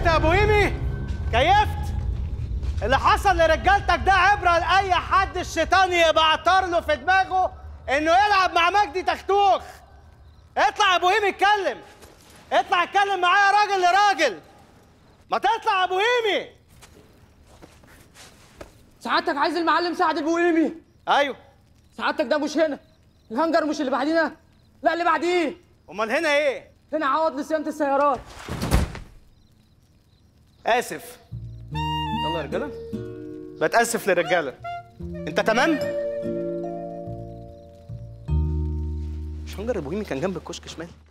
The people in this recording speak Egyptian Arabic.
كيفت يا ابو ايمي كيفت اللي حصل لرجالتك ده عبره لاي حد الشيطان يبقى عطر له في دماغه انه يلعب مع مجدي تختوخ اطلع يا ابو ايمي اتكلم اطلع اتكلم معايا راجل لراجل ما تطلع يا ابو ايمي سعادتك عايز المعلم سعد البويمي ايوه سعادتك ده مش هنا الهنجر مش اللي بعدينا لا اللي بعديه امال هنا ايه هنا عوض لصيانه السيارات اسف يلا يا رجاله بتاسف للرجاله انت تمام مش هنجر ابو ايمي كان جنب الكشك شمال